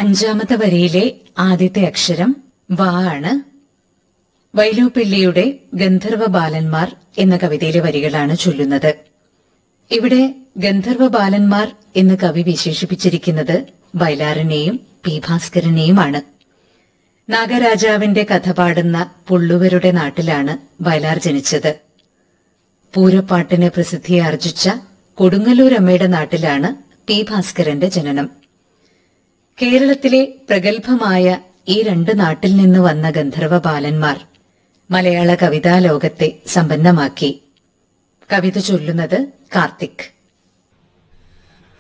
അഞ്ചാമത്തെ വരിയിലെ ആദ്യത്തെ അക്ഷരം വ ആണ് വൈലോപ്പിള്ളിയുടെ ഗന്ധർവ ബാലന്മാർ എന്ന കവിതയിലെ വരികളാണ് ചൊല്ലുന്നത് ഇവിടെ ഗന്ധർവ ബാലന്മാർ എന്ന് കവി വിശേഷിപ്പിച്ചിരിക്കുന്നത് വയലാറിനെയും പി ഭാസ്കരനെയുമാണ് നാഗരാജാവിന്റെ കഥ പാടുന്ന പുള്ളുവരുടെ നാട്ടിലാണ് വയലാർ ജനിച്ചത് പൂരപ്പാട്ടിന് പ്രസിദ്ധിയാർജിച്ച കൊടുങ്ങല്ലൂരമ്മയുടെ നാട്ടിലാണ് പി ഭാസ്കരന്റെ ജനനം കേരളത്തിലെ പ്രഗത്ഭമായ ഈ രണ്ട് നാട്ടിൽ നിന്ന് വന്ന ഗന്ധർവ ബാലന്മാർ മലയാള കവിതാ ലോകത്തെ സമ്പന്നമാക്കി കവിത ചൊല്ലുന്നത് കാർത്തിക്